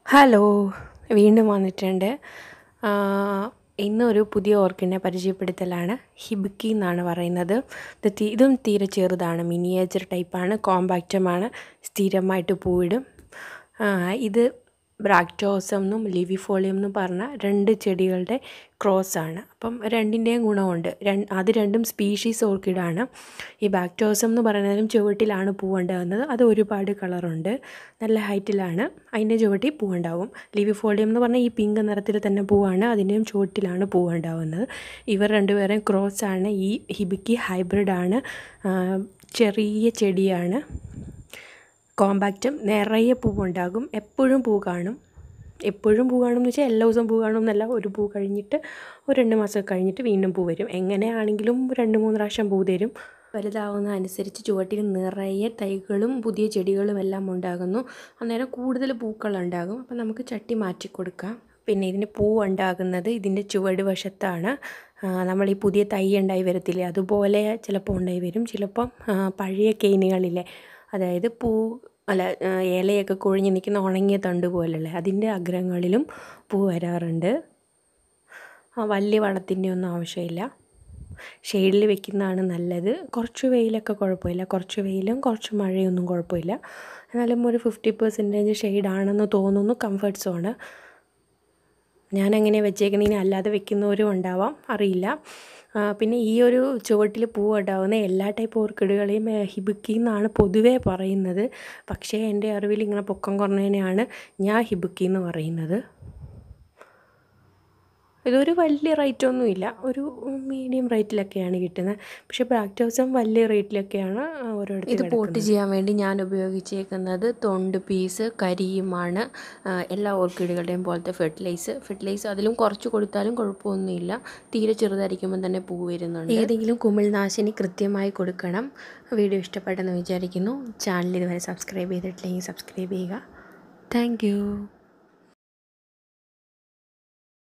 hello വീണ്ടും വന്നിട്ടുണ്ട് ആ, ഇന്നൊരു പുതിയ ഓർക്കിഡിനെ പരിചയപ്പെടുത്തലാണ് ഹിബിക്കി എന്നാണ് പറയുന്നത് ഇത് തീ- ഇതും തീരെ ചെറുതാണ് മിനിയേച്ചർ ടൈപ്പാണ് കോമ്പാക്റ്റമാണ് സ്ഥിരമായിട്ട് പൂവിടും ആ, ഇത് ബ്രാക്ടോസം എന്നും ലിവിഫോളിയം എന്നും പറഞ്ഞ രണ്ട് ചെടികളുടെ ക്രോസ് ആണ് അപ്പം രണ്ടിൻ്റെയും ഗുണമുണ്ട് രണ്ട് അത് രണ്ടും സ്പീഷീസ് ഓർക്കിഡാണ് ഈ ബാക്ടോസം എന്ന് പറയുന്നതിനും ചുവട്ടിലാണ് പൂവുണ്ടാകുന്നത് അത് ഒരുപാട് കളറുണ്ട് നല്ല ഹൈറ്റിലാണ് അതിൻ്റെ ചുവട്ടിൽ പൂവുണ്ടാവും ലിവിഫോളിയം എന്ന് പറഞ്ഞാൽ ഈ പിങ്ക് നിറത്തിൽ തന്നെ പൂവാണ് അതിൻ്റെയും ചുവട്ടിലാണ് പൂവുണ്ടാവുന്നത് ഇവർ രണ്ടുപേരും ക്രോസ് ആണ് ഈ ഹിബിക്കി ഹൈബ്രിഡാണ് ചെറിയ ചെടിയാണ് കോമ്പാക്റ്റും നിറയെ പൂവുണ്ടാകും എപ്പോഴും പൂ കാണും എപ്പോഴും പൂ കാണും എന്ന് വെച്ചാൽ എല്ലാ ദിവസവും പൂ കാണും എന്നല്ല ഒരു പൂ കഴിഞ്ഞിട്ട് ഒരു രണ്ട് മാസം കഴിഞ്ഞിട്ട് വീണ്ടും പൂ വരും എങ്ങനെയാണെങ്കിലും രണ്ട് മൂന്ന് പ്രാവശ്യം പൂ തരും വലുതാവുന്ന അനുസരിച്ച് ചുവട്ടിൽ നിറയെ തൈകളും പുതിയ ചെടികളും എല്ലാം ഉണ്ടാകുന്നു അന്നേരം കൂടുതൽ പൂക്കളുണ്ടാകും അപ്പം നമുക്ക് ചട്ടി മാറ്റി കൊടുക്കാം പിന്നെ ഇതിന് പൂ ഉണ്ടാകുന്നത് ഇതിൻ്റെ ചുവട് വശത്താണ് ആ, നമ്മൾ ഈ പുതിയ തൈ ഉണ്ടായി വരത്തില്ലേ അതുപോലെ ചിലപ്പോൾ ഉണ്ടായി വരും ചിലപ്പം ആ, പഴയ കേനികളിലെ അതായത് പൂ അല്ല ആ, ഇലയൊക്കെ കൊഴിഞ്ഞ് നിൽക്കുന്ന ഉണങ്ങിയ തണ്ട് പോലുള്ള അതിൻ്റെ അഗ്രങ്ങളിലും പൂ വരാറുണ്ട് ആ, വലിയ വളത്തിൻ്റെ ഒന്നും ആവശ്യമില്ല ഷെയ്ഡിൽ വെക്കുന്നതാണ് നല്ലത് കുറച്ച് വെയിലൊക്കെ കുഴപ്പമില്ല കുറച്ച് വെയിലും കുറച്ച് മഴയൊന്നും കുഴപ്പമില്ല എന്നാലും ഒരു ഫിഫ്റ്റി പെർസെൻറ്റേജ് ഷെയ്ഡാണെന്ന് തോന്നുന്നു കംഫർട്ട് സോണ് ഞാൻ എങ്ങനെ വെച്ചേക്കുന്നത് ഇനി അല്ലാതെ വെക്കുന്നവരും ഉണ്ടാവാം അറിയില്ല ആ, പിന്നെ ഈ ഒരു ചുവട്ടിൽ പൂവ് ഉണ്ടാവുന്ന എല്ലാ ടൈപ്പ് ഓർക്കിഡുകളെയും ഏ, ഹിബിക്കി എന്നാണ് പൊതുവേ പറയുന്നത് പക്ഷേ എൻ്റെ അറിവിൽ ഇങ്ങനെ പൊക്കം കുറഞ്ഞതിനെയാണ് ഞാൻ ഹിബിക്കി എന്ന് പറയുന്നത് ഇതൊരു വലിയ റേറ്റ് ഒന്നുമില്ല ഒരു മീഡിയം റേറ്റിലൊക്കെയാണ് കിട്ടുന്നത് പക്ഷേ പ്രാക്ടോസം വലിയ റേറ്റിലൊക്കെയാണ് ഓരോരുത്തർ ഇത് പോട്ട് ചെയ്യാൻ വേണ്ടി ഞാൻ ഉപയോഗിച്ചേക്കുന്നത് തൊണ്ട് പീസ് കരിയുമാണ് ആ, എല്ലാ ഓർക്കിഡുകളുടെയും പോലത്തെ ഫെർട്ടിലൈസ് ഫെർട്ടിലൈസ് അതിലും കുറച്ച് കൊടുത്താലും കുഴപ്പമൊന്നുമില്ല തീരെ ചെറുതായിരിക്കുമ്പോൾ തന്നെ പൂ വരുന്നുണ്ട് ഏതെങ്കിലും കുമിൾനാശിനി കൃത്യമായി കൊടുക്കണം വീഡിയോ ഇഷ്ടപ്പെട്ടെന്ന് വിചാരിക്കുന്നു ചാനൽ ഇതുവരെ സബ്സ്ക്രൈബ് ചെയ്തിട്ടില്ലെങ്കിൽ സബ്സ്ക്രൈബ് ചെയ്യുക താങ്ക്